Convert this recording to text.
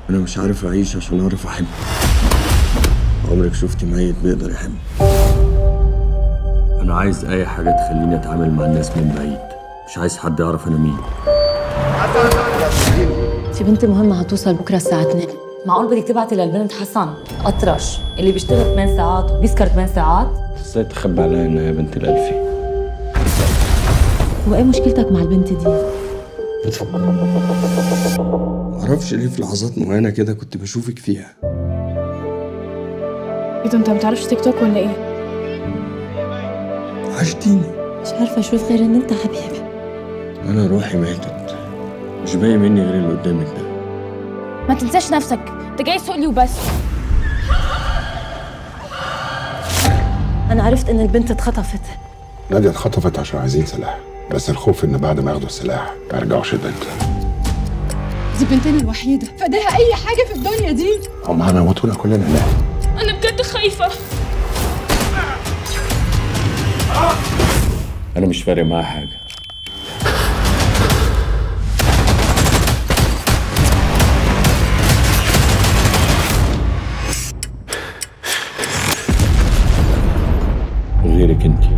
انا مش عارف اعيش عشان اعرف احب عمرك شفتي ميت بيقدر يحب انا عايز اي حاجه تخليني اتعامل مع الناس من بعيد مش عايز حد يعرف انا مين في بنت مهمة هتوصل بكرة الساعة 2 معقول بدك تبعتي للبنت حسن أطرش اللي بيشتغل 8 ساعات وبيسكر 8 ساعات ازاي تخبي عليا انها يا بنت الالفي هو ايه مشكلتك مع البنت دي؟ معرفش ليه في لحظات معينه كده كنت بشوفك فيها ايه ده انت ما بتعرفش تيك توك ولا ايه؟ عشتيني مش عارفة اشوف غير ان انت حبيبي انا روحي ماتت مش باقي مني غير اللي قدامك ده ما تنساش نفسك انت جاي تسوق لي وبس انا عرفت ان البنت اتخطفت نادية اتخطفت عشان عايزين سلاح بس الخوف ان بعد ما ياخدوا السلاح ما يرجعوش البنت دي بنتنا الوحيدة فداها أي حاجة في الدنيا دي هم هيموتونا كلنا هناك أنا بجد خايفة انا مش فارق معايا حاجه غيرك انت